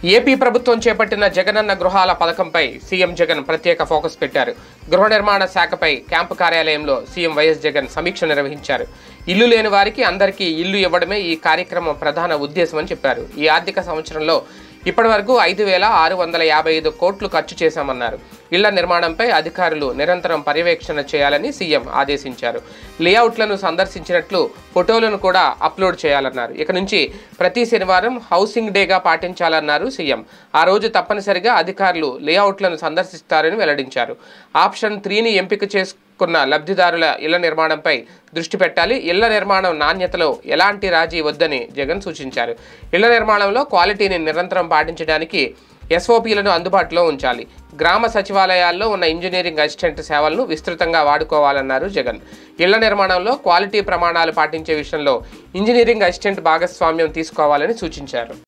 AP ప్రభుత్వం చేపట్టిన జగనన్న గృహాల పథకంపై సీఎం జగన్ ప్రత్యేక ఫోకస్ పెట్టారు గృహ నిర్మాణ శాఖపై క్యాంపు కార్యాలయంలో సీఎం వైఎస్ జగన్ సమీక్ష నిర్వహించారు ఇల్లు లేని వారికి అందరికీ ఇల్లు ఇవ్వడమే ఈ కార్యక్రమం ప్రధాన ఉద్దేశమని చెప్పారు ఈ ఆర్థిక సంవత్సరంలో ఇప్పటి వరకు ఐదు వేల ఆరు వందల యాభై ఐదు కోట్లు ఖర్చు చేశామన్నారు ఇళ్ల నిర్మాణంపై అధికారులు నిరంతరం పర్యవేక్షణ చేయాలని సీఎం ఆదేశించారు లేఅవుట్లను సందర్శించినట్లు ఫోటోలను కూడా అప్లోడ్ చేయాలన్నారు ఇక నుంచి ప్రతి శనివారం హౌసింగ్ డేగా పాటించాలన్నారు సీఎం ఆ రోజు తప్పనిసరిగా అధికారులు లేఅవుట్లను సందర్శిస్తారని వెల్లడించారు ఆప్షన్ త్రీని ఎంపిక చేసుకున్న లబ్ధిదారుల ఇళ్ల నిర్మాణంపై దృష్టి పెట్టాలి ఇళ్ల నిర్మాణం నాణ్యతలో ఎలాంటి రాజీ వద్దని జగన్ సూచించారు ఇళ్ల నిర్మాణంలో క్వాలిటీని నిరంతరం పాటించడానికి ఎస్ఓపీలను అందుబాటులో ఉంచాలి గ్రామ సచివాలయాల్లో ఉన్న ఇంజనీరింగ్ అసిస్టెంట్ సేవలను విస్తృతంగా వాడుకోవాలన్నారు జగన్ ఇళ్ల నిర్మాణంలో క్వాలిటీ ప్రమాణాలు పాటించే విషయంలో ఇంజనీరింగ్ అసిస్టెంట్ భాగస్వామ్యం తీసుకోవాలని సూచించారు